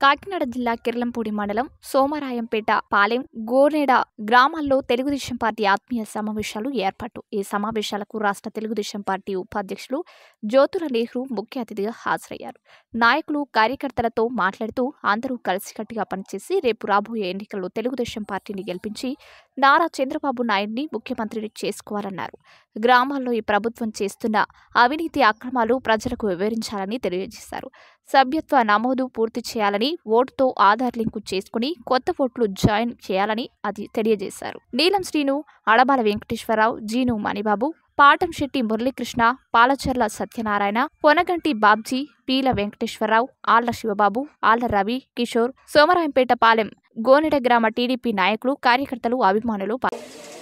కాకినాడ జిల్లా కిర్లంపూడి మండలం సోమరాయంపేట పాలెం గోనేడ గ్రామాల్లో తెలుగుదేశం పార్టీ ఆత్మీయ సమావేశాలు ఏర్పాటు ఈ సమావేశాలకు రాష్ట్ర తెలుగుదేశం పార్టీ ఉపాధ్యక్షులు జ్యోతుల నెహ్రూ ముఖ్య అతిథిగా హాజరయ్యారు నాయకులు కార్యకర్తలతో మాట్లాడుతూ అందరూ కలిసికట్టుగా పనిచేసి రేపు రాబోయే ఎన్నికల్లో తెలుగుదేశం పార్టీని గెలిపించి నారా చంద్రబాబు నాయుడిని ముఖ్యమంత్రిని చేసుకోవాలన్నారు గ్రామాల్లో ఈ ప్రభుత్వం చేస్తున్న అవినీతి అక్రమాలు ప్రజలకు వివరించాలని తెలియజేశారు సభ్యత్వ నమోదు పూర్తి చేయాలని ఓటుతో ఆధార్ లింకు చేసుకుని కొత్త ఓట్లు జాయిన్ చేయాలని అది తెలియజేశారు నీలం శ్రీను అడబాల వెంకటేశ్వరరావు జీను మణిబాబు పాటంశెట్టి మురళీకృష్ణ పాలచర్ల సత్యనారాయణ పొనగంటి బాబ్జీ పీల వెంకటేశ్వరరావు ఆళ్ల శివబాబు ఆళ్ల రవి కిషోర్ సోమరాయంపేట పాలెం గోనెడ గ్రామ టీడీపీ నాయకులు కార్యకర్తలు అభిమానులు పాల్గొన్నారు.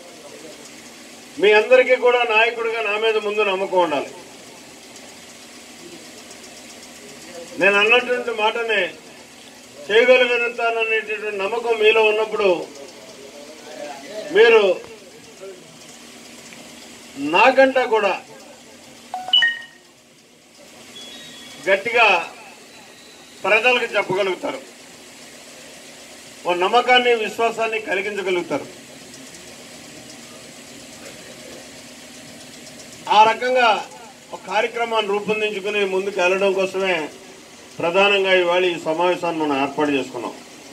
మీ అందరికీ కూడా నాయకుడిగా నా మీద ముందు నమ్మకం ఉండాలి నేను అన్నటువంటి మాటనే చేయగలిగినంతాననేటటువంటి నమ్మకం మీలో ఉన్నప్పుడు మీరు నాకంటా కూడా గట్టిగా ప్రజలకు చెప్పగలుగుతారు ఓ నమ్మకాన్ని విశ్వాసాన్ని కలిగించగలుగుతారు ఆ రకంగా ఒక కార్యక్రమాన్ని రూపొందించుకుని ముందుకు వెళ్ళడం కోసమే ప్రధానంగా ఇవాళ ఈ సమావేశాన్ని మనం ఏర్పాటు చేసుకున్నాం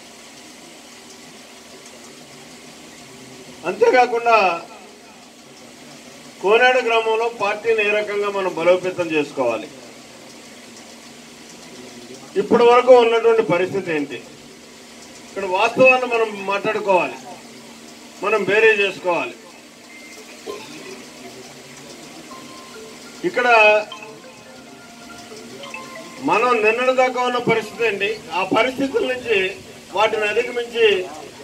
అంతేకాకుండా కోనాడు గ్రామంలో పార్టీని ఏ రకంగా మనం బలోపేతం చేసుకోవాలి ఇప్పటి వరకు ఉన్నటువంటి పరిస్థితి ఏంటి ఇక్కడ వాస్తవాన్ని మనం మాట్లాడుకోవాలి మనం బేరీ చేసుకోవాలి ఇక్కడ మనం నిన్నటి దాకా ఉన్న పరిస్థితి ఏంటి ఆ పరిస్థితుల నుంచి వాటిని అధిగమించి